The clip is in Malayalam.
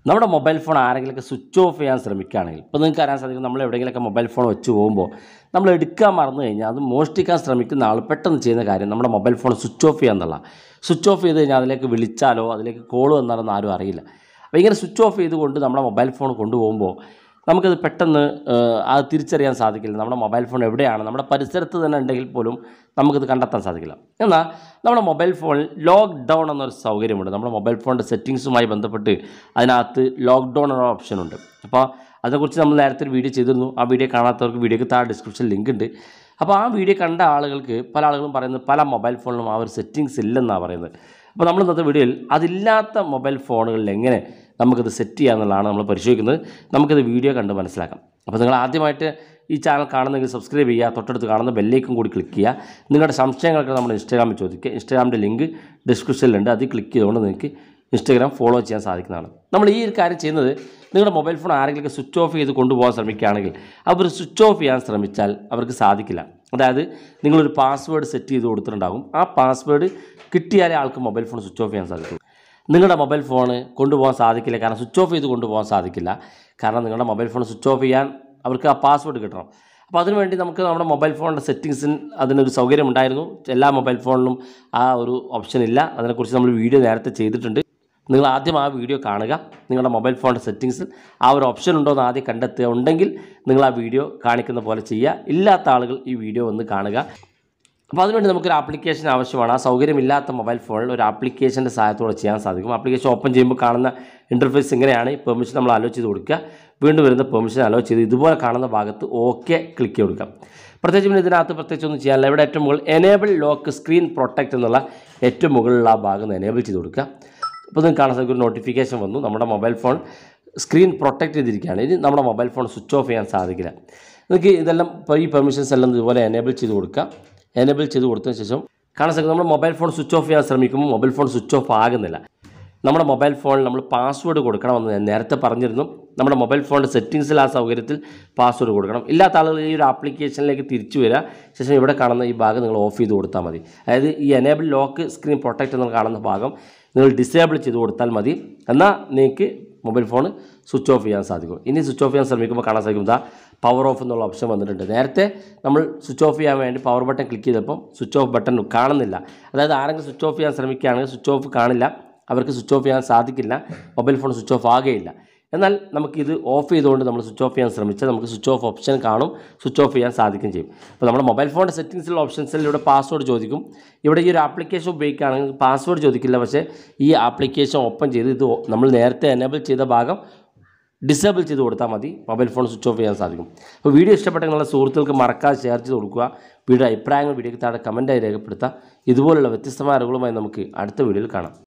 നമ്മുടെ മൊബൈൽ ഫോൺ ആരെങ്കിലുമൊക്കെ സ്വിച്ച് ഓഫ് ചെയ്യാൻ ശ്രമിക്കുകയാണെങ്കിൽ ഇപ്പോൾ നിങ്ങൾക്ക് അറിയാൻ സാധിക്കും നമ്മൾ എവിടെയെങ്കിലുമൊക്കെ മൊബൈൽ ഫോൺ വെച്ച് പോകുമ്പോൾ നമ്മൾ എടുക്കാൻ മറന്നു കഴിഞ്ഞാൽ അത് മോഷ്ടിക്കാൻ ശ്രമിക്കുന്ന ആൾ പെട്ടെന്ന് ചെയ്യുന്ന കാര്യം നമ്മുടെ മൊബൈൽ ഫോൺ സ്വിച്ച് ഓഫ് ചെയ്യുക എന്നുള്ള സ്വിച്ച് ഓഫ് ചെയ്ത് കഴിഞ്ഞാൽ അതിലേക്ക് വിളിച്ചാലോ അതിലേക്ക് കോൾ വന്നാലൊന്നും ആരും അറിയില്ല അപ്പോൾ ഇങ്ങനെ സ്വിച്ച് ഓഫ് ചെയ്തുകൊണ്ട് നമ്മുടെ മൊബൈൽ ഫോൺ കൊണ്ടുപോകുമ്പോൾ നമുക്കത് പെട്ടെന്ന് ഏഹ്, അത് തിരിച്ചറിയാൻ സാധിക്കില്ല നമ്മുടെ മൊബൈൽ ഫോൺ എവിടെയാണ് നമ്മുടെ പരിസരത്ത് തന്നെ ഉണ്ടെങ്കിൽ പോലും നമുക്കത് കണ്ടെത്താൻ സാധിക്കില്ല എന്നാൽ നമ്മുടെ മൊബൈൽ ഫോണിൽ ലോക്ക് ഡൗൺ എന്നൊരു സൗകര്യമുണ്ട് നമ്മുടെ മൊബൈൽ ഫോണിൻ്റെ സെറ്റിങ്സുമായി ബന്ധപ്പെട്ട് അതിനകത്ത് ലോക്ക് ഡൗൺ എന്ന ഓപ്ഷൻ ഉണ്ട് അപ്പോൾ അതിനെക്കുറിച്ച് നമ്മൾ നേരത്തെ ഒരു വീഡിയോ ചെയ്തിരുന്നു ആ വീഡിയോ കാണാത്തവർക്ക് വീഡിയോക്ക് താഴെ ഡിസ്ക്രിപ്ഷൻ ലിങ്ക് ഉണ്ട് അപ്പോൾ ആ വീഡിയോ കണ്ട ആളുകൾക്ക് പല ആളുകളും പറയുന്നത് പല മൊബൈൽ ഫോണിലും ആ ഒരു സെറ്റിങ്സ് ഇല്ലെന്നാണ് പറയുന്നത് അപ്പോൾ നമ്മൾ ഇന്നത്തെ വീഡിയോയിൽ അതില്ലാത്ത മൊബൈൽ ഫോണുകളിൽ എങ്ങനെ നമുക്കത് സെറ്റ് ചെയ്യാമെന്നുള്ളതാണ് നമ്മൾ പരിശോധിക്കുന്നത് നമുക്കത് വീഡിയോ കണ്ട് മനസ്സിലാക്കാം അപ്പോൾ നിങ്ങൾ ആദ്യമായിട്ട് ഈ ചാനൽ കാണുന്നെങ്കിൽ സബ്സ്ക്രൈബ് ചെയ്യുക തൊട്ടടുത്ത് കാണുന്ന ബെല്ലേക്കും കൂടി ക്ലിക്ക് ചെയ്യുക നിങ്ങളുടെ സംശയങ്ങളൊക്കെ നമ്മുടെ ഇൻസ്റ്റാഗ്രാമിൽ ചോദിക്കുക ഇൻസ്റ്റാഗ്രാമിൻ്റെ ലിങ്ക് ഡിസ്ക്രിപ്ഷനിലുണ്ട് അതിൽ ക്ലിക്ക് ചെയ്തുകൊണ്ട് നിങ്ങൾക്ക് ഇൻസ്റ്റാഗ്രാം ഫോളോ ചെയ്യാൻ സാധിക്കുന്നതാണ് നമ്മൾ ഈ ഒരു കാര്യം ചെയ്യുന്നത് നിങ്ങളുടെ മൊബൈൽ ഫോൺ ആരെങ്കിലും സ്വിച്ച് ഓഫ് ചെയ്ത് കൊണ്ടുപോകാൻ ശ്രമിക്കുകയാണെങ്കിൽ അവർ സ്വിച്ച് ഓഫ് ചെയ്യാൻ ശ്രമിച്ചാൽ അവർക്ക് സാധിക്കില്ല അതായത് നിങ്ങളൊരു പാസ്വേഡ് സെറ്റ് ചെയ്ത് കൊടുത്തിട്ടുണ്ടാകും ആ പാസ്വേഡ് കിട്ടിയാലേ ആൾക്ക് മൊബൈൽ ഫോൺ സ്വിച്ച് ഓഫ് ചെയ്യാൻ സാധിക്കും നിങ്ങളുടെ മൊബൈൽ ഫോൺ കൊണ്ടുപോകാൻ സാധിക്കില്ല കാരണം സ്വിച്ച് ഓഫ് ചെയ്ത് കൊണ്ടുപോകാൻ സാധിക്കില്ല കാരണം നിങ്ങളുടെ മൊബൈൽ ഫോൺ സ്വിച്ച് ഓഫ് ചെയ്യാൻ അവർക്ക് ആ പാസ്വേഡ് കിട്ടണം അപ്പോൾ അതിനുവേണ്ടി നമുക്ക് നമ്മുടെ മൊബൈൽ ഫോണിൻ്റെ സെറ്റിങ്സിൽ അതിനൊരു സൗകര്യം ഉണ്ടായിരുന്നു എല്ലാ മൊബൈൽ ഫോണിലും ആ ഒരു ഓപ്ഷൻ ഇല്ല അതിനെക്കുറിച്ച് നമ്മൾ വീഡിയോ നേരത്തെ ചെയ്തിട്ടുണ്ട് നിങ്ങൾ ആദ്യം ആ വീഡിയോ കാണുക നിങ്ങളുടെ മൊബൈൽ ഫോണിൻ്റെ സെറ്റിങ്സിൽ ആ ഒരു ഓപ്ഷൻ ഉണ്ടോ എന്ന് ആദ്യം കണ്ടെത്തുക ഉണ്ടെങ്കിൽ നിങ്ങൾ ആ വീഡിയോ കാണിക്കുന്ന പോലെ ചെയ്യുക ഇല്ലാത്ത ആളുകൾ ഈ വീഡിയോ ഒന്ന് കാണുക അപ്പോൾ അതിനുവേണ്ടി നമുക്കൊരു ആപ്ലിക്കേഷൻ ആവശ്യമാണ് ആ സൗകര്യമില്ലാത്ത മൊബൈൽ ഫോണിൽ ഒരു ആപ്ലിക്കേഷൻ്റെ സഹായത്തോടെ ചെയ്യാൻ സാധിക്കും ആപ്ലിക്കേഷൻ ഓപ്പൺ ചെയ്യുമ്പോൾ കാണുന്ന ഇൻ്റർഫേസ് ഇങ്ങനെയാണ് ഈ പെർമിഷൻ നമ്മൾ അലോ ചെയ്ത് കൊടുക്കുക വീണ്ടും വരുന്ന പെർമിഷൻ അലോ ചെയ്ത് ഇതുപോലെ കാണുന്ന ഭാഗത്ത് ഓക്കെ ക്ലിക്ക് ചെയ്ത് കൊടുക്കാം പ്രത്യേകിച്ച് പിന്നെ ഇതിനകത്ത് പ്രത്യേകിച്ച് ഒന്നും ചെയ്യാനില്ല ഇവിടെ ഏറ്റവും മുകളിൽ എനേബിൾ ലോക്ക് സ്ക്രീൻ പ്രൊട്ടക്റ്റ് എന്നുള്ള ഏറ്റവും മുകളിലുള്ള ആ ഭാഗം എനേബിൾ ചെയ്ത് കൊടുക്കുക ഇപ്പോൾ നിങ്ങൾക്ക് കാണാൻ സാധിക്കും ഒരു നോട്ടിഫിക്കേഷൻ വന്നു നമ്മുടെ മൊബൈൽ ഫോൺ സ്ക്രീൻ പ്രൊട്ടക്റ്റ് ചെയ്തിരിക്കുകയാണ് ഇനി നമ്മുടെ മൊബൈൽ ഫോൺ സ്വിച്ച് ഓഫ് ചെയ്യാൻ സാധിക്കില്ല നിങ്ങൾക്ക് ഇതെല്ലാം ഇപ്പോൾ ഈ പെർമിഷൻസ് എല്ലാം ഇതുപോലെ എനേബിൾ ചെയ്ത് കൊടുക്കുക എനേബിൾ ചെയ്ത് കൊടുത്തതിന് ശേഷം കാണാൻ സാധിക്കും നമ്മുടെ മൊബൈൽ ഫോൺ സ്വിച്ച് ഓഫ് ചെയ്യാൻ ശ്രമിക്കുമ്പോൾ മൊബൈൽ ഫോൺ സ്വിച്ച് ഓഫ് ആകുന്നില്ല നമ്മുടെ മൊബൈൽ ഫോണിൽ നമ്മൾ പാസ്വേഡ് കൊടുക്കണമെന്ന് ഞാൻ നേരത്തെ പറഞ്ഞിരുന്നു നമ്മുടെ മൊബൈൽ ഫോണിൻ്റെ സെറ്റിങ്സിൽ ആ സൗകര്യത്തിൽ പാസ്വേഡ് കൊടുക്കണം ഇല്ലാത്ത ആളുകൾ ഈ ഒരു ആപ്ലിക്കേഷനിലേക്ക് തിരിച്ചു വരിക ശേഷം ഇവിടെ കാണുന്ന ഈ ഭാഗം നിങ്ങൾ ഓഫ് ചെയ്ത് കൊടുത്താൽ മതി അതായത് ഈ എനേബിൾ ലോക്ക് സ്ക്രീൻ പ്രൊട്ടക്റ്റ് എന്ന് കാണുന്ന ഭാഗം നിങ്ങൾ ഡിസേബിൾ ചെയ്ത് കൊടുത്താൽ മതി എന്നാൽ നിങ്ങൾക്ക് മൊബൈൽ ഫോൺ സ്വിച്ച് ഓഫ് ചെയ്യാൻ സാധിക്കും ഇനി സ്വിച്ച് ഓഫ് ചെയ്യാൻ ശ്രമിക്കുമ്പോൾ കാണാൻ സാധിക്കും ഇതാ പവർ ഓഫ് എന്നുള്ള ഓപ്ഷൻ വന്നിട്ടുണ്ട് നേരത്തെ നമ്മൾ സ്വിച്ച് ഓഫ് ചെയ്യാൻ വേണ്ടി പവർ ബട്ടൺ ക്ലിക്ക് ചെയ്തപ്പം സ്വിച്ച് ഓഫ് ബട്ടൺ കാണുന്നില്ല അതായത് ആരെങ്കിലും സ്വിച്ച് ഓഫ് ചെയ്യാൻ ശ്രമിക്കുകയാണെങ്കിൽ സ്വിച്ച് ഓഫ് കാണില്ല അവർക്ക് സ്വിച്ച് ഓഫ് ചെയ്യാൻ സാധിക്കില്ല മൊബൈൽ ഫോൺ സ്വിച്ച് ഓഫ് ആകുകയില്ല എന്നാൽ നമുക്കിത് ഓഫ് ചെയ്തുകൊണ്ട് നമ്മൾ സ്വിച്ച് ഓഫ് ചെയ്യാൻ ശ്രമിച്ചാൽ നമുക്ക് സ്വിച്ച് ഓഫ് ഓപ്ഷൻ കാണും സ്വിച്ച് ഓഫ് ചെയ്യാൻ സാധിക്കുകയും ചെയ്യും അപ്പോൾ നമ്മുടെ മൊബൈൽ ഫോണിൻ്റെ സെറ്റിങ്സിലുള്ള ഓപ്ഷൻസിൽ ഇവിടെ പാസ്വേഡ് ചോദിക്കും ഇവിടെ ഈ ഒരു ആപ്ലിക്കേഷൻ ഉപയോഗിക്കുകയാണെങ്കിൽ പാസ്വേഡ് ചോദിക്കില്ല പക്ഷേ ഈ ആപ്ലിക്കേഷൻ ഓപ്പൺ ചെയ്ത് ഇത് നമ്മൾ നേരത്തെ എനേബിൾ ചെയ്ത ഭാഗം ഡിസേബിൾ ചെയ്ത് കൊടുത്താൽ മതി മൊബൈൽ ഫോൺ സ്വിച്ച് ഓഫ് ചെയ്യാൻ സാധിക്കും അപ്പോൾ വീഡിയോ ഇഷ്ടപ്പെട്ട നിങ്ങളുടെ സുഹൃത്തുക്കൾക്ക് മറക്കാതെ ഷെയർ ചെയ്ത് കൊടുക്കുക വീഡിയോ അഭിപ്രായങ്ങൾ വീഡിയോയ്ക്ക് താഴെ കമൻറ്റായി രേഖപ്പെടുത്തുക ഇതുപോലുള്ള വ്യത്യസ്തമായ അറിവുകളുമായി നമുക്ക് അടുത്ത വീഡിയോയിൽ കാണാം